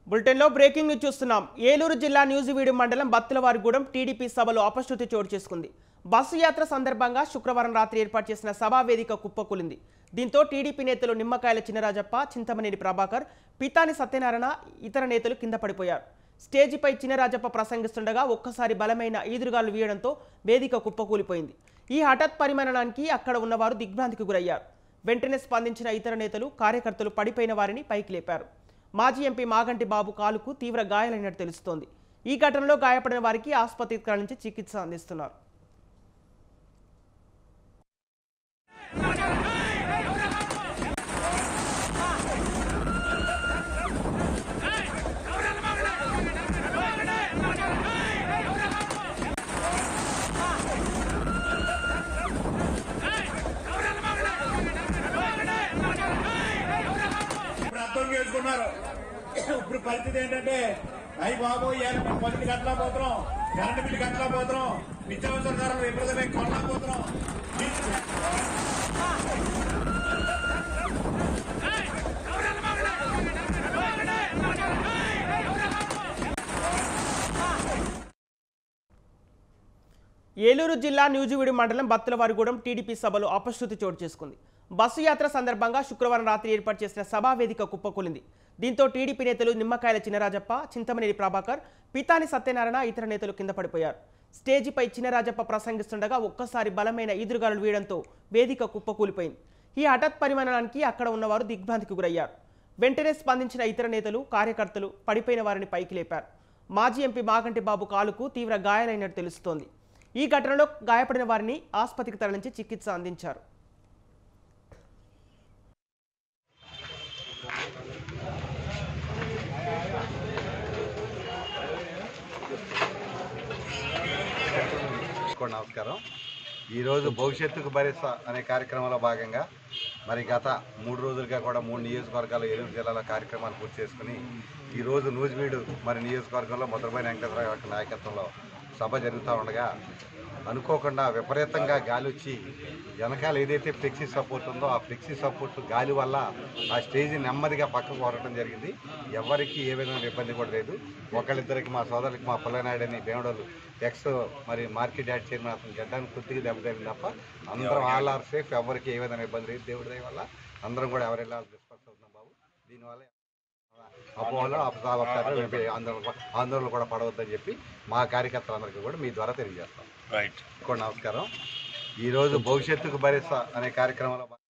బులెటిన్లో breaking news చూస్తున్నాం ఏలూరు జిల్లా న్యూజివీడు మండలం బత్తులవారిగూడెం టీడీపీ సభలో అపశృతి చోటు చేసుకుంది బస్సు యాత్ర సందర్భంగా శుక్రవారం రాత్రి ఏర్పాటు చేసిన సభా వేదిక కుప్పకూలింది దీంతో టీడీపీ నేతలు నిమ్మకాయల చినరాజప్ప చింతమనేని ప్రభాకర్ పితాని సత్యనారాయణ ఇతర నేతలు కింద పడిపోయారు స్టేజిపై చినరాజప్ప ప్రసంగిస్తుండగా ఒక్కసారి బలమైన ఈదురుగాలు వీయడంతో వేదిక కుప్పకూలిపోయింది ఈ హఠాత్ పరిమాణానికి అక్కడ ఉన్నవారు దిగ్భ్రాంతికి గురయ్యారు వెంటనే స్పందించిన ఇతర నేతలు కార్యకర్తలు పడిపోయిన వారిని పైకి లేపారు మాజీ ఎంపీ మాగంటి బాబు కాలుకు తీవ్ర గాయాలైనట్టు తెలుస్తోంది ఈ ఘటనలో గాయపడిన వారికి ఆసుపత్రికి తరలించి చికిత్స అందిస్తున్నారు ఇప్పుడు అర్థం చేసుకున్నారు ఇప్పుడు పరిస్థితి ఏంటంటే అయ్యి బాబు ఇవాళ మేము పది గంటల పోతున్నాం కరెంటు బిల్లు గంటల పోతున్నాం నిత్యావసర ధరలు విపరీతమే కొనలా పోతున్నాం ఏలూరు జిల్లా న్యూజివీడు మండలం బత్తులవారిగూడెం టీడీపీ సభలో అపశృతి చోటు చేసుకుంది బస్సు యాత్ర సందర్భంగా శుక్రవారం రాత్రి ఏర్పాటు చేసిన సభా వేదిక కుప్పకూలింది దీంతో టీడీపీ నేతలు నిమ్మకాయల చినరాజప్ప చింతమనేని ప్రభాకర్ పితాని సత్యనారాయణ ఇతర నేతలు కింద పడిపోయారు స్టేజిపై చినరాజప్ప ప్రసంగిస్తుండగా ఒక్కసారి బలమైన ఈదురుగాలు వీయడంతో వేదిక కుప్పకూలిపోయింది ఈ హఠాత్ పరిమాణానికి అక్కడ ఉన్నవారు దిగ్భ్రాంతికి గురయ్యారు వెంటనే స్పందించిన ఇతర నేతలు కార్యకర్తలు పడిపోయిన వారిని పైకి లేపారు మాజీ ఎంపీ మాగంటి బాబు కాలుకు తీవ్ర గాయాలైనట్టు తెలుస్తోంది ఈ ఘటనలో గాయపడిన వారిని ఆసుపత్రికి తరలించి చికిత్స అందించారు కూడా నమస్కారం ఈరోజు భవిష్యత్తుకు భరిస్త అనే కార్యక్రమంలో భాగంగా మరి గత మూడు రోజులుగా కూడా మూడు నియోజకవర్గాలు ఏలూరు జిల్లాల కార్యక్రమాలు పూర్తి చేసుకుని ఈరోజు నూజివీడు మరి నియోజకవర్గంలో ముద్రపోయిన వెంకటరావు యొక్క నాయకత్వంలో సభ జరుగుతూ ఉండగా అనుకోకుండా విపరీతంగా గాలి వచ్చి వెనకాల ఏదైతే ఫ్లెక్సీ సపోర్ట్ ఉందో ఆ ఫ్లెక్సీ సపోర్ట్ గాలి వల్ల ఆ స్టేజ్ నెమ్మదిగా పక్కకు కొరటం జరిగింది ఎవరికి ఏ విధమైన ఇబ్బంది కూడా లేదు ఒకళ్ళిద్దరికి మా సోదరులకి మా పుల్లనాయుడు అని భీమడోలు ఎక్స్ మరి మార్కెట్ యాడ్ చైర్మన్ అతను గడ్డానికి కొద్దిగా దెబ్బతగిలింది తప్ప అందరం ఆల్ ఆర్ సేఫ్ ఎవరికి ఏ విధమైన ఇబ్బంది లేదు దేవుడి దయ వల్ల అందరం కూడా ఎవరు వెళ్ళాలి డిస్పర్స్ అవుతున్నాం బాబు దీనివల్ల అపోహలు అపసావర్తాలు ఆందోళన ఆందోళన కూడా పడవద్దని చెప్పి మా కార్యకర్తలందరికీ కూడా మీ ద్వారా తెలియజేస్తాం రైట్ కూడా నమస్కారం ఈరోజు భవిష్యత్తుకు భరిస్తా అనే కార్యక్రమంలో